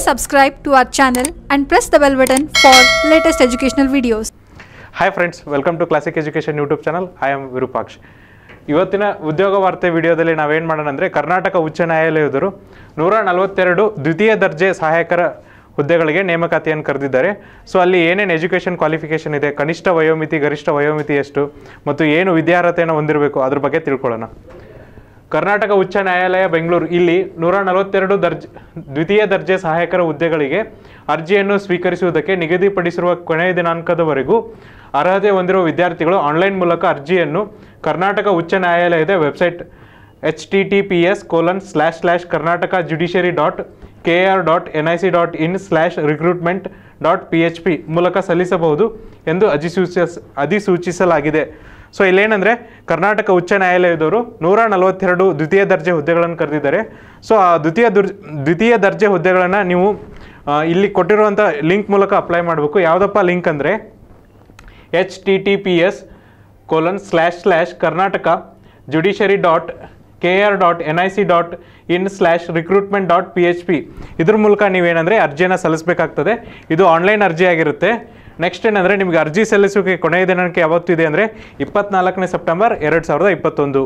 subscribe to our channel and press the bell button for latest educational videos. Hi friends welcome to classic education YouTube channel I am Virupaksh ಇವತ್ತಿನ ಉದ್ಯೋಗ ವಾರ್ತೆ ವಿಡಿಯೋದಲ್ಲಿ ನಾವೇನು ಮಾಡೋಣ ಅಂದರೆ ಕರ್ನಾಟಕ ಉಚ್ಚ ನ್ಯಾಯಾಲಯದರು ನೂರ ನಲವತ್ತೆರಡು ದ್ವಿತೀಯ ದರ್ಜೆ ಸಹಾಯಕರ ಹುದ್ದೆಗಳಿಗೆ ನೇಮಕಾತಿಯನ್ನು ಕರೆದಿದ್ದಾರೆ ಸೊ ಅಲ್ಲಿ ಏನೇನು ಎಜುಕೇಷನ್ ಕ್ವಾಲಿಫಿಕೇಷನ್ ಇದೆ ಕನಿಷ್ಠ ವಯೋಮಿತಿ ಗರಿಷ್ಠ ವಯೋಮಿತಿ ಎಷ್ಟು ಮತ್ತು ಏನು ವಿದ್ಯಾರ್ಹತೆಯನ್ನು ಹೊಂದಿರಬೇಕು ಅದ್ರ ಬಗ್ಗೆ ತಿಳ್ಕೊಳ್ಳೋಣ ಕರ್ನಾಟಕ ಉಚ್ಚ ನ್ಯಾಯಾಲಯ ಬೆಂಗಳೂರು ಇಲ್ಲಿ ನೂರ ನಲವತ್ತೆರಡು ದರ್ಜೆ ದ್ವಿತೀಯ ದರ್ಜೆ ಸಹಾಯಕರ ಹುದ್ದೆಗಳಿಗೆ ಅರ್ಜಿಯನ್ನು ಸ್ವೀಕರಿಸುವುದಕ್ಕೆ ನಿಗದಿಪಡಿಸಿರುವ ಕೊನೆಯ ದಿನಾಂಕದವರೆಗೂ ಅರ್ಹತೆ ಹೊಂದಿರುವ ವಿದ್ಯಾರ್ಥಿಗಳು ಆನ್ಲೈನ್ ಮೂಲಕ ಅರ್ಜಿಯನ್ನು ಕರ್ನಾಟಕ ಉಚ್ಚ ನ್ಯಾಯಾಲಯದ website H T T P S colon slash slash Karnataka judiciary dot K R dot N I C dot in slash recruitment dot P H P ಮೂಲಕ ಸಲ್ಲಿಸಬಹುದು ಎಂದು ಅಧಿಸೂಚಿಸ ಅಧಿಸೂಚಿಸಲಾಗಿದೆ ಸೊ ಇಲ್ಲೇನಂದರೆ ಕರ್ನಾಟಕ ಉಚ್ಚ ನ್ಯಾಯಾಲಯದವರು ನೂರ ನಲವತ್ತೆರಡು ದ್ವಿತೀಯ ದರ್ಜೆ ಹುದ್ದೆಗಳನ್ನು ಕರೆದಿದ್ದಾರೆ ಸೊ ಆ ದ್ವಿತೀಯ ದುರ್ ದ್ವಿತೀಯ ದರ್ಜೆ ಹುದ್ದೆಗಳನ್ನು ನೀವು ಆ, ಇಲ್ಲಿ ಕೊಟ್ಟಿರುವಂಥ ಲಿಂಕ್ ಮೂಲಕ ಅಪ್ಲೈ ಮಾಡಬೇಕು ಯಾವುದಪ್ಪ ಲಿಂಕ್ ಅಂದರೆ H T T P S colon slash slash Karnataka judiciary dot K R dot N I C dot in slash recruitment dot P H P ಇದ್ರ ಮೂಲಕ ನೀವೇನಂದರೆ ಅರ್ಜಿಯನ್ನು ಸಲ್ಲಿಸಬೇಕಾಗ್ತದೆ ಇದು ಆನ್ಲೈನ್ ಅರ್ಜಿ ಆಗಿರುತ್ತೆ ನೆಕ್ಸ್ಟ್ ಏನಂದರೆ ನಿಮಗೆ ಅರ್ಜಿ ಸಲ್ಲಿಸೋಕೆ ಕೊನೆಯ ದಿನಾಂಕ ಯಾವತ್ತು ಇದೆ ಅಂದರೆ ಇಪ್ಪತ್ನಾಲ್ಕನೇ ಸೆಪ್ಟೆಂಬರ್ ಎರಡು ಸಾವಿರದ ಇಪ್ಪತ್ತೊಂದು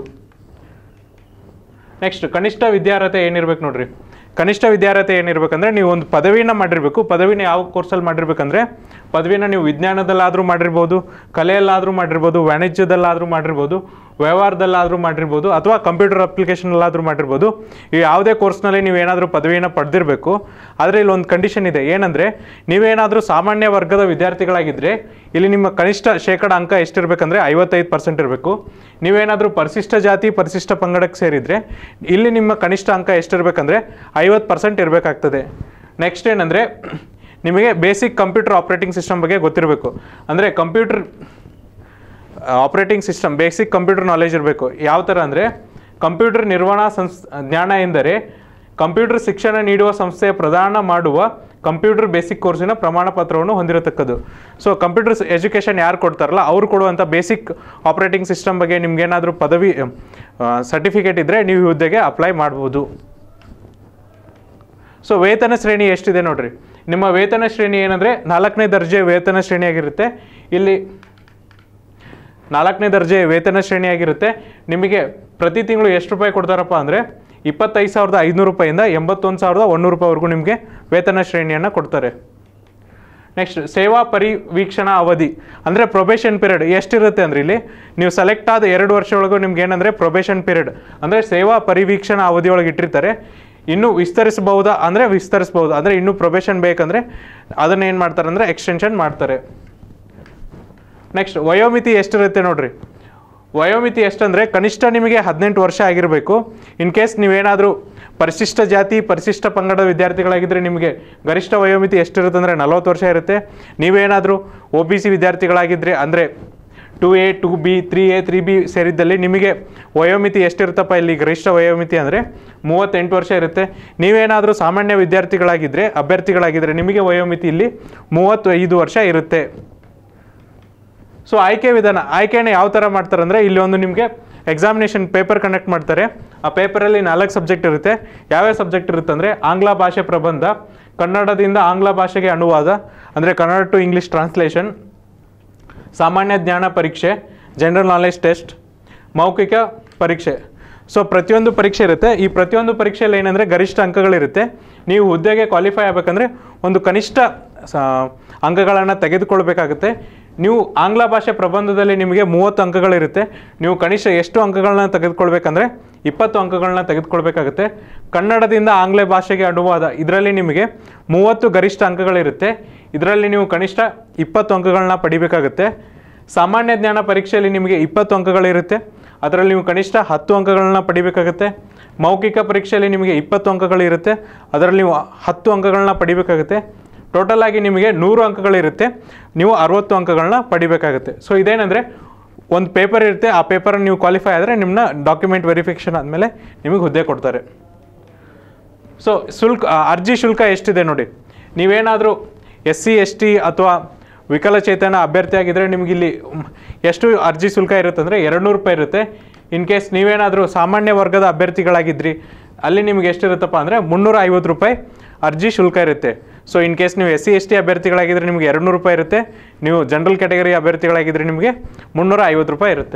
ನೆಕ್ಸ್ಟ್ ಕನಿಷ್ಠ ವಿದ್ಯಾರ್ಹತೆ ಏನಿರ್ಬೇಕು ನೋಡ್ರಿ ಕನಿಷ್ಠ ವಿದ್ಯಾರ್ಹತೆ ಏನಿರ್ಬೇಕಂದ್ರೆ ನೀವು ಒಂದು ಪದವಿನ ಮಾಡಿರಬೇಕು ಪದವಿನ ಯಾವ ಕೋರ್ಸಲ್ಲಿ ಮಾಡಿರ್ಬೇಕಂದ್ರೆ ಪದವಿನ ನೀವು ವಿಜ್ಞಾನದಲ್ಲಾದರೂ ಮಾಡಿರ್ಬೋದು ಕಲೆಯಲ್ಲಾದರೂ ಮಾಡಿರ್ಬೋದು ವಾಣಿಜ್ಯದಲ್ಲಾದರೂ ಮಾಡಿರ್ಬೋದು ವ್ಯವಹಾರದಲ್ಲಾದರೂ ಮಾಡಿರ್ಬೋದು ಅಥವಾ ಕಂಪ್ಯೂಟರ್ ಅಪ್ಲಿಕೇಶನಲ್ಲಾದರೂ ಮಾಡಿರ್ಬೋದು ಈ ಯಾವುದೇ ಕೋರ್ಸ್ನಲ್ಲಿ ನೀವು ಏನಾದರೂ ಪದವಿನ ಪಡೆದಿರಬೇಕು ಆದರೆ ಇಲ್ಲಿ ಒಂದು ಕಂಡೀಷನ್ ಇದೆ ಏನಂದರೆ ನೀವೇನಾದರೂ ಸಾಮಾನ್ಯ ವರ್ಗದ ವಿದ್ಯಾರ್ಥಿಗಳಾಗಿದ್ದರೆ ಇಲ್ಲಿ ನಿಮ್ಮ ಕನಿಷ್ಠ ಶೇಕಡ ಅಂಕ ಎಷ್ಟಿರಬೇಕಂದ್ರೆ ಐವತ್ತೈದು ಪರ್ಸೆಂಟ್ ಇರಬೇಕು ನೀವೇನಾದರೂ ಪರಿಶಿಷ್ಟ ಜಾತಿ ಪರಿಶಿಷ್ಟ ಪಂಗಡಕ್ಕೆ ಸೇರಿದರೆ ಇಲ್ಲಿ ನಿಮ್ಮ ಕನಿಷ್ಠ ಅಂಕ ಎಷ್ಟಿರಬೇಕಂದ್ರೆ ಐವತ್ತು ಪರ್ಸೆಂಟ್ ಇರಬೇಕಾಗ್ತದೆ ನೆಕ್ಸ್ಟ್ ಏನಂದರೆ ನಿಮಗೆ ಬೇಸಿಕ್ ಕಂಪ್ಯೂಟರ್ ಆಪ್ರೇಟಿಂಗ್ ಸಿಸ್ಟಮ್ ಬಗ್ಗೆ ಗೊತ್ತಿರಬೇಕು ಅಂದರೆ computer operating system basic computer knowledge ಇರಬೇಕು ಯಾವ ಥರ ಅಂದರೆ ಕಂಪ್ಯೂಟರ್ ನಿರ್ವಹಣಾ ಸಂಸ್ ಜ್ಞಾನ ಎಂದರೆ ಕಂಪ್ಯೂಟರ್ ಶಿಕ್ಷಣ ನೀಡುವ ಸಂಸ್ಥೆಯ ಪ್ರದಾನ ಮಾಡುವ ಕಂಪ್ಯೂಟರ್ ಬೇಸಿಕ್ ಕೋರ್ಸಿನ ಪ್ರಮಾಣ ಪತ್ರವನ್ನು ಹೊಂದಿರತಕ್ಕದ್ದು ಸೊ ಕಂಪ್ಯೂಟರ್ ಎಜುಕೇಷನ್ ಯಾರು ಕೊಡ್ತಾರಲ್ಲ ಅವ್ರು ಕೊಡುವಂಥ ಬೇಸಿಕ್ ಆಪ್ರೇಟಿಂಗ್ ಸಿಸ್ಟಮ್ ಬಗ್ಗೆ ನಿಮ್ಗೇನಾದರೂ ಪದವಿ ಸರ್ಟಿಫಿಕೇಟ್ ಇದ್ದರೆ ನೀವು ಈ ಹುದ್ದೆಗೆ ಅಪ್ಲೈ ಮಾಡ್ಬೋದು ಸೊ ವೇತನ ಶ್ರೇಣಿ ಎಷ್ಟಿದೆ ನೋಡ್ರಿ ನಿಮ್ಮ ವೇತನ ಶ್ರೇಣಿ ಏನಂದರೆ ನಾಲ್ಕನೇ ದರ್ಜೆ ವೇತನ ಶ್ರೇಣಿಯಾಗಿರುತ್ತೆ ಇಲ್ಲಿ ನಾಲ್ಕನೇ ದರ್ಜೆ ವೇತನ ಶ್ರೇಣಿಯಾಗಿರುತ್ತೆ ನಿಮಗೆ ಪ್ರತಿ ತಿಂಗಳು ಎಷ್ಟು ರೂಪಾಯಿ ಕೊಡ್ತಾರಪ್ಪ ಅಂದರೆ ಇಪ್ಪತ್ತೈದು ಸಾವಿರದ ಐದುನೂರು ರೂಪಾಯಿಂದ ಎಂಬತ್ತೊಂದು ಸಾವಿರದ ಒಂದೂರು ರೂಪಾಯಿವರೆಗೂ ನಿಮಗೆ ವೇತನ ಶ್ರೇಣಿಯನ್ನು ಕೊಡ್ತಾರೆ ನೆಕ್ಸ್ಟ್ ಸೇವಾ ಪರಿವೀಕ್ಷಣಾ ಅವಧಿ ಅಂದರೆ ಪ್ರೊಬೇಷನ್ ಪೀರಿಯಡ್ ಎಷ್ಟಿರುತ್ತೆ ಅಂದರೆ ಇಲ್ಲಿ ನೀವು ಸೆಲೆಕ್ಟ್ ಆದ ಎರಡು ವರ್ಷದೊಳಗೂ ನಿಮ್ಗೆ ಏನಂದರೆ ಪ್ರೊಬೇಷನ್ ಪೀರಿಯಡ್ ಅಂದರೆ ಸೇವಾ ಪರಿವೀಕ್ಷಣಾ ಅವಧಿಯೊಳಗೆ ಇಟ್ಟಿರ್ತಾರೆ ಇನ್ನೂ ವಿಸ್ತರಿಸಬಹುದಾ ಅಂದರೆ ವಿಸ್ತರಿಸಬಹುದು ಅಂದರೆ ಇನ್ನೂ ಪ್ರೊಬೇಷನ್ ಬೇಕಂದರೆ ಅದನ್ನು ಏನು ಮಾಡ್ತಾರೆ ಅಂದರೆ ಎಕ್ಸ್ಟೆನ್ಷನ್ ಮಾಡ್ತಾರೆ ನೆಕ್ಸ್ಟ್ ವಯೋಮಿತಿ ಎಷ್ಟಿರುತ್ತೆ ನೋಡ್ರಿ ವಯೋಮಿತಿ ಎಷ್ಟಂದರೆ ಕನಿಷ್ಠ ನಿಮಗೆ ಹದಿನೆಂಟು ವರ್ಷ ಆಗಿರಬೇಕು ಇನ್ ಕೇಸ್ ನೀವೇನಾದರೂ ಪರಿಶಿಷ್ಟ ಜಾತಿ ಪರಿಶಿಷ್ಟ ಪಂಗಡ ವಿದ್ಯಾರ್ಥಿಗಳಾಗಿದ್ದರೆ ನಿಮಗೆ ಗರಿಷ್ಠ ವಯೋಮಿತಿ ಎಷ್ಟಿರುತ್ತೆ ಅಂದರೆ ನಲವತ್ತು ವರ್ಷ ಇರುತ್ತೆ ನೀವೇನಾದರೂ ಒ ಬಿ ಸಿ ವಿದ್ಯಾರ್ಥಿಗಳಾಗಿದ್ದರೆ ಅಂದರೆ two A two B three A three B ಸೇರಿದ್ದಲ್ಲಿ ನಿಮಗೆ ವಯೋಮಿತಿ ಎಷ್ಟಿರುತ್ತಪ್ಪ ಇಲ್ಲಿ ಗರಿಷ್ಠ ವಯೋಮಿತಿ ಅಂದರೆ ಮೂವತ್ತೆಂಟು ವರ್ಷ ಇರುತ್ತೆ ನೀವೇನಾದರೂ ಸಾಮಾನ್ಯ ವಿದ್ಯಾರ್ಥಿಗಳಾಗಿದ್ದರೆ ಅಭ್ಯರ್ಥಿಗಳಾಗಿದ್ದರೆ ನಿಮಗೆ ವಯೋಮಿತಿ ಇಲ್ಲಿ ಮೂವತ್ತೈದು ವರ್ಷ ಇರುತ್ತೆ ಸೊ ಆಯ್ಕೆ ವಿಧಾನ ಆಯ್ಕೆನ ಯಾವ ಥರ ಮಾಡ್ತಾರೆ ಅಂದರೆ ಇಲ್ಲಿ ಒಂದು ನಿಮಗೆ ಎಕ್ಸಾಮಿನೇಷನ್ ಪೇಪರ್ ಕಂಡಕ್ಟ್ ಮಾಡ್ತಾರೆ ಆ ಪೇಪರಲ್ಲಿ ನಾಲ್ಕು ಸಬ್ಜೆಕ್ಟ್ ಇರುತ್ತೆ ಯಾವ್ಯಾವ ಸಬ್ಜೆಕ್ಟ್ ಇರುತ್ತೆ ಅಂದರೆ ಆಂಗ್ಲ ಭಾಷೆ ಪ್ರಬಂಧ ಕನ್ನಡದಿಂದ ಆಂಗ್ಲ ಭಾಷೆಗೆ ಅನುವಾದ ಅಂದರೆ ಕನ್ನಡ ಟು ಇಂಗ್ಲೀಷ್ ಟ್ರಾನ್ಸ್ಲೇಷನ್ ಸಾಮಾನ್ಯ ಜ್ಞಾನ ಪರೀಕ್ಷೆ ಜನರಲ್ ನಾಲೆಜ್ ಟೆಸ್ಟ್ ಮೌಖಿಕ ಪರೀಕ್ಷೆ ಸೊ ಪ್ರತಿಯೊಂದು ಪರೀಕ್ಷೆ ಇರುತ್ತೆ ಈ ಪ್ರತಿಯೊಂದು ಪರೀಕ್ಷೆಯಲ್ಲಿ ಏನಂದರೆ ಗರಿಷ್ಠ ಅಂಕಗಳಿರುತ್ತೆ ನೀವು ಹುದ್ದೆಗೆ ಕ್ವಾಲಿಫೈ ಆಗಬೇಕಂದ್ರೆ ಒಂದು ಕನಿಷ್ಠ ಸ- ಅಂಕಗಳನ್ನು ತೆಗೆದುಕೊಳ್ಬೇಕಾಗುತ್ತೆ ನೀವು ಆಂಗ್ಲ ಭಾಷೆ ಪ್ರಬಂಧದಲ್ಲಿ ನಿಮಗೆ ಮೂವತ್ತು ಅಂಕಗಳಿರುತ್ತೆ ನೀವು ಕನಿಷ್ಠ ಎಷ್ಟು ಅಂಕಗಳನ್ನ ತೆಗೆದುಕೊಳ್ಬೇಕಂದ್ರೆ ಇಪ್ಪತ್ತು ಅಂಕಗಳನ್ನ ತೆಗೆದುಕೊಳ್ಬೇಕಾಗುತ್ತೆ ಕನ್ನಡದಿಂದ ಆಂಗ್ಲ ಭಾಷೆಗೆ ಅನುವಾದ ಇದರಲ್ಲಿ ನಿಮಗೆ ಮೂವತ್ತು ಗರಿಷ್ಠ ಅಂಕಗಳಿರುತ್ತೆ ಇದರಲ್ಲಿ ನೀವು ಕನಿಷ್ಠ ಇಪ್ಪತ್ತು ಅಂಕಗಳನ್ನ ಪಡಿಬೇಕಾಗುತ್ತೆ ಸಾಮಾನ್ಯ ಜ್ಞಾನ ಪರೀಕ್ಷೆಯಲ್ಲಿ ನಿಮಗೆ ಇಪ್ಪತ್ತು ಅಂಕಗಳಿರುತ್ತೆ ಅದರಲ್ಲಿ ನೀವು ಕನಿಷ್ಠ ಹತ್ತು ಅಂಕಗಳನ್ನ ಪಡಿಬೇಕಾಗುತ್ತೆ ಮೌಖಿಕ ಪರೀಕ್ಷೆಯಲ್ಲಿ ನಿಮಗೆ ಇಪ್ಪತ್ತು ಅಂಕಗಳಿರುತ್ತೆ ಅದರಲ್ಲಿ ನೀವು ಹತ್ತು ಅಂಕಗಳನ್ನ ಪಡಿಬೇಕಾಗುತ್ತೆ ಟೋಟಲ್ ಆಗಿ ನಿಮಗೆ ನೂರು ಅಂಕಗಳಿರುತ್ತೆ ನೀವು ಅರವತ್ತು ಅಂಕಗಳನ್ನ ಪಡಿಬೇಕಾಗುತ್ತೆ ಸೊ ಇದೇನೆಂದರೆ ಒಂದು ಪೇಪರ್ ಇರುತ್ತೆ ಆ ಪೇಪರನ್ನು ನೀವು ಕ್ವಾಲಿಫೈ ಆದರೆ ನಿಮ್ಮನ್ನ ಡಾಕ್ಯುಮೆಂಟ್ ವೆರಿಫಿಕೇಷನ್ ಆದಮೇಲೆ ನಿಮಗೆ ಹುದ್ದೆ ಕೊಡ್ತಾರೆ ಸೊ ಶುಲ್ಕ ಆ, ಅರ್ಜಿ ಶುಲ್ಕ ಎಷ್ಟಿದೆ ನೋಡಿ ನೀವೇನಾದರೂ ಎಸ್ ಸಿ ಎಸ್ ಟಿ ಅಥವಾ ವಿಕಲಚೇತನ ಅಭ್ಯರ್ಥಿ ಆಗಿದ್ದರೆ ನಿಮ್ಗೆ ಇಲ್ಲಿ ಮ್, ಎಷ್ಟು ಅರ್ಜಿ ಶುಲ್ಕ ಇರುತ್ತೆ ಅಂದರೆ ಎರಡು ನೂರು ರೂಪಾಯಿ ಇರುತ್ತೆ ಇನ್ ಕೇಸ್ ನೀವೇನಾದರೂ ಸಾಮಾನ್ಯ ವರ್ಗದ ಅಭ್ಯರ್ಥಿಗಳಾಗಿದ್ರಿ ಅಲ್ಲಿ ನಿಮ್ಗೆ ಎಷ್ಟಿರುತ್ತಪ್ಪ ಅಂದರೆ ಮುನ್ನೂರ ಐವತ್ತು ರೂಪಾಯಿ ಅರ್ಜಿ ಶುಲ್ಕ ಇರುತ್ತೆ ಸೊ ಇನ್ ಕೇಸ್ ನೀವು ಎಸ್ ಸಿ ಎಸ್ ಟಿ ಅಭ್ಯರ್ಥಿಗಳಾಗಿದ್ದರೆ ನಿಮಗೆ ಎರಡು ನೂರು ರೂಪಾಯಿ ಇರುತ್ತೆ ನೀವು ಜನರಲ್ ಕ್ಯಾಟಗರಿ ಅಭ್ಯರ್ಥಿಗಳಾಗಿದ್ದರೆ ನಿಮಗೆ ಮುನ್ನೂರ ಐವತ್ತು ರೂಪಾಯಿ ಇರುತ್ತೆ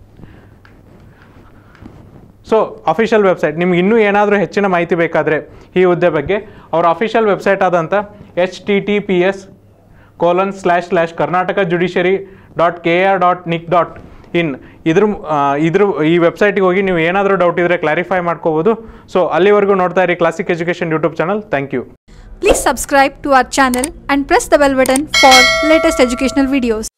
ಸೊ ಅಫಿಷಿಯಲ್ ವೆಬ್ಸೈಟ್ ನಿಮ್ಗೆ ಇನ್ನೂ ಏನಾದರೂ ಹೆಚ್ಚಿನ ಮಾಹಿತಿ ಬೇಕಾದರೆ ಈ ಹುದ್ದೆ ಬಗ್ಗೆ ಅವ್ರ ಅಫಿಷಿಯಲ್ ವೆಬ್ಸೈಟ್ ಆದಂಥ H T T P S colon slash slash Karnataka judiciary dot K R dot NIC dot in ಇದ್ರ ಆ, ಇದ್ರ ಈ ವೆಬ್ಸೈಟಿಗೆ ಹೋಗಿ ನೀವು ಏನಾದರೂ ಡೌಟ್ ಇದ್ದರೆ ಕ್ಲಾರಿಫೈ ಮಾಡ್ಕೋಬೋದು ಸೊ ಅಲ್ಲಿವರೆಗೂ ನೋಡ್ತಾ ಇರಿ classic education YouTube channel thank you Please subscribe to our channel and press the bell button for latest educational videos.